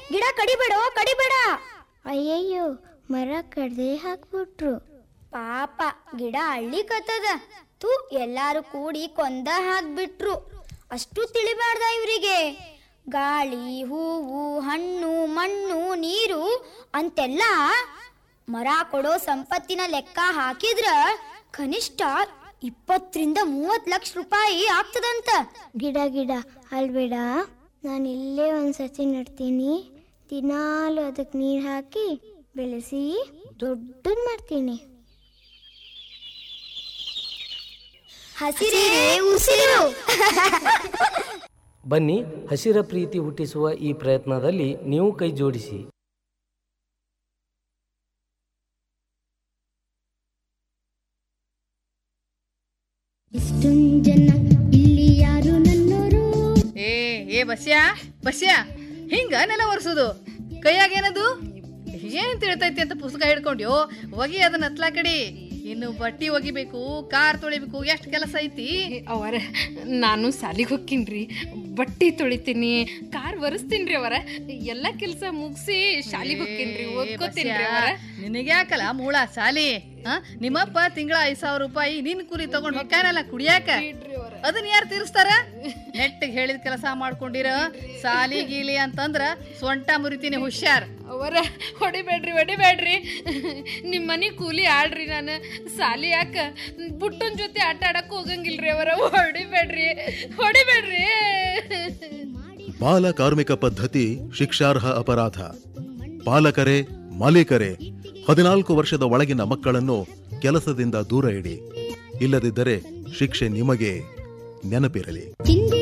ಗಿಡ ಕಡಿಬೇಡೋ ಕಡಿಬೇಡ ಅಯ್ಯಯ್ಯೋ ಮರ ಕಡ್ದೆ ಹಾಕ್ಬಿಟ್ರು ಪಾಪ ಗಿಡ ಅಳ್ಳಿಕತ್ತದ ತೂ ಎಲ್ಲಾರು ಕೂಡಿ ಕೊಂದ ಹಾಕ್ಬಿಟ್ರು ಅಷ್ಟು ತಿಳಿಬಾರ್ದ ಇವರಿಗೆ ಗಾಳಿ ಹೂವು ಹಣ್ಣು ಮಣ್ಣು ನೀರು ಅಂತೆಲ್ಲ ಮರ ಕೊಡೋ ಸಂಪತ್ತಿನ ಲೆಕ್ಕ ಹಾಕಿದ್ರ ಕನಿಷ್ಠ ಇಪ್ಪತ್ತರಿಂದ ಮೂವತ್ ಲಕ್ಷ ರೂಪಾಯಿ ಆಗ್ತದಂತ ಗಿಡ ಗಿಡ ಅಲ್ಬೇಡ ನಾನು ಇಲ್ಲೇ ಒಂದು ಸಸಿ ನೆಡ್ತೀನಿ ದಿನಾಲು ಅದಕ್ಕೆ ನೀರು ಹಾಕಿ ಬೆಳೆಸಿ ದೊಡ್ಡದು ಮಾಡ್ತೀನಿ ಹಸಿರೇ ಉಸಿರು ಬನ್ನಿ ಹಸಿರ ಪ್ರೀತಿ ಹುಟ್ಟಿಸುವ ಈ ಪ್ರಯತ್ನದಲ್ಲಿ ನೀವು ಕೈ ಜೋಡಿಸಿ ಇಷ್ಟೊಂದು ಜನ ಇಲ್ಲಿ ಯಾರು ನನ್ನೋರು ಏ ಏ ಬಸ್ಯಾ ಬಸ್ಯಾ ಹಿಂಗ ನೆಲ ಒರೆಸೋದು ಕೈಯಾಗ ಏನದು ಏನ್ ತಿಳ್ತೈತಿ ಅಂತ ಪುಸ್ತಕ ಹಿಡ್ಕೊಂಡ್ಯೋ ಒಗಿ ಅದನ್ನ ಹತ್ಲಾ ಕಡಿ ಇನ್ನು ಬಟ್ಟಿ ಒಗಿಬೇಕು ಕಾರ್ ತೊಳಿಬೇಕು ಎಷ್ಟು ಕೆಲಸ ಐತಿ ಅವರ ನಾನು ಸಾಲಿಗೆ ಹೋಗ್ತೀನಿ ಬಟ್ಟೆ ತೊಳಿತೀನಿ ಕಾರ್ ಒರೆಸ್ತೀನಿ ಅವರ ಎಲ್ಲ ಕೆಲಸ ಮುಗಿಸಿ ಶಾಲಿಗೆ ಹೋಗ್ತೀನಿ ಓದ್ಕೋತೀನಿ ಅವರ ನಿನಗ್ಯಾಕಲ್ಲ ಮೂಳ ಸಾಲಿ ಆ? ನಿಮ್ಮಪ್ಪ ತಿಂಗಳ ಐದ್ ಸಾವಿರ ರೂಪಾಯಿ ನಿನ್ ಕೂಲಿ ತಗೊಂಡ್ ಹೊಕ್ಕಾನಲ್ಲ ಕುಡಿಯಾಕ ಅದನ್ನ ಯಾರು ತೀರಿಸ್ತಾರ ನೆಟ್ಟಿಗೆ ಹೇಳಿದ ಕೆಲಸ ಮಾಡ್ಕೊಂಡಿರ ಸಾಲಿ ಗೀಲಿ ಅಂತಂದ್ರ ಸೊಂಟ ಮುರಿತೀನಿ ಹುಷಾರ್ ಅವರ ಹೊಡಿಬೇಡ್ರಿ ಹೊಡಿಬೇಡ್ರಿ ನಿಮ್ಮ ಮನೆ ಕೂಲಿ ಆಡ್ರಿ ನಾನು ಸಾಲಿ ಯಾಕ ಬುಟ್ಟನ್ ಜೊತೆ ಆಟ ಆಡಕ್ ಹೋಗಂಗಿಲ್ರಿ ಅವರ ಹೊಡಿಬೇಡ್ರಿ ಹೊಡಿಬೇಡ್ರಿ ಬಾಲ ಕಾರ್ಮಿಕ ಪದ್ಧತಿ ಶಿಕ್ಷಾರ್ಹ ಅಪರಾಧ ಪಾಲಕರೇ ಮಾಲೀಕರೇ ಹದಿನಾಲ್ಕು ವರ್ಷದ ಒಳಗಿನ ಮಕ್ಕಳನ್ನು ಕೆಲಸದಿಂದ ದೂರ ಇಡಿ ಇಲ್ಲದಿದ್ದರೆ ಶಿಕ್ಷೆ ನಿಮಗೆ ನೆನಪಿರಲಿ ಹಿಂದೆ